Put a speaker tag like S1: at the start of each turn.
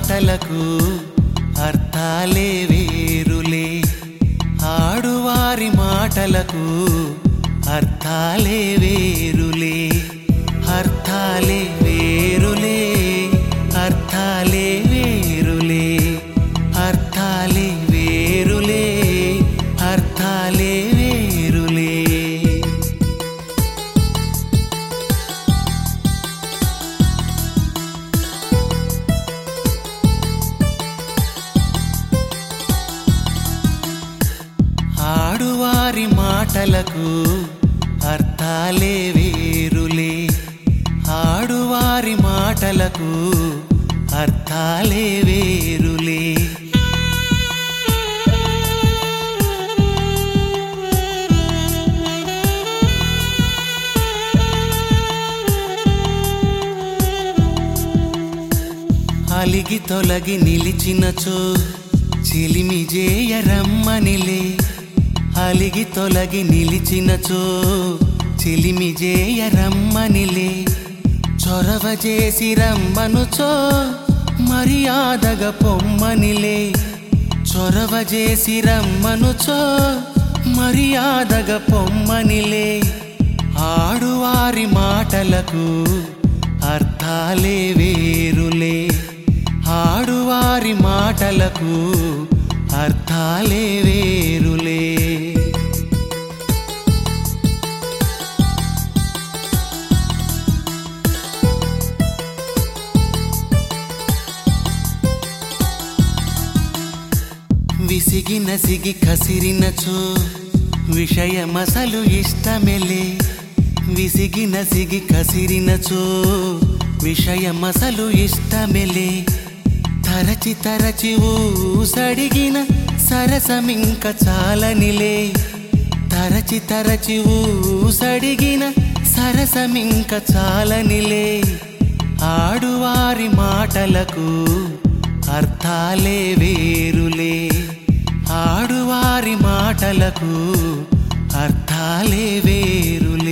S1: మాటలకు అర్థాలే వేరులే ఆడువారి మాటలకు అర్థాలే వేరులే అర్థాలే వేరులే అర్థాలే వేరులే అర్థాలే వేరులే అర్థాలే వేరులే ఆడువారి మాటలకు అర్థాలే వేరులే ఆడువారి మాటలకు అర్థాలే వేరులే అలిగి తొలగి నిలిచినచో చిలిమి జేయ రమ్మనిలే అలిగి తొలగి నిలిచినచో చిలిమి జేయ రమ్మనిలే చొరవ చేసి రమ్మనుచో మర్యాదగా పొమ్మనిలే చొరవ చేసి రమ్మనుచో మర్యాదగా పొమ్మనిలే ఆడువారి మాటలకు అర్థాలే వేరులే ఆడువారి మాటలకు అర్థాలే వేరులే విసిగి నసిగి కసిరినచో విషయమసలు ఇష్టమెలే విసిగి నసిగి కసిరినచో విషయమసలు ఇష్టమెలే తరచి తరచి ఊసడిగిన సరసమింక చాలనిలే తరచి తరచి ఊసడిగిన సరసమింక చాలనిలే ఆడువారి మాటలకు అర్థాలే వేరులే ఆడువారి మాటలకు అర్థాలే వేరులే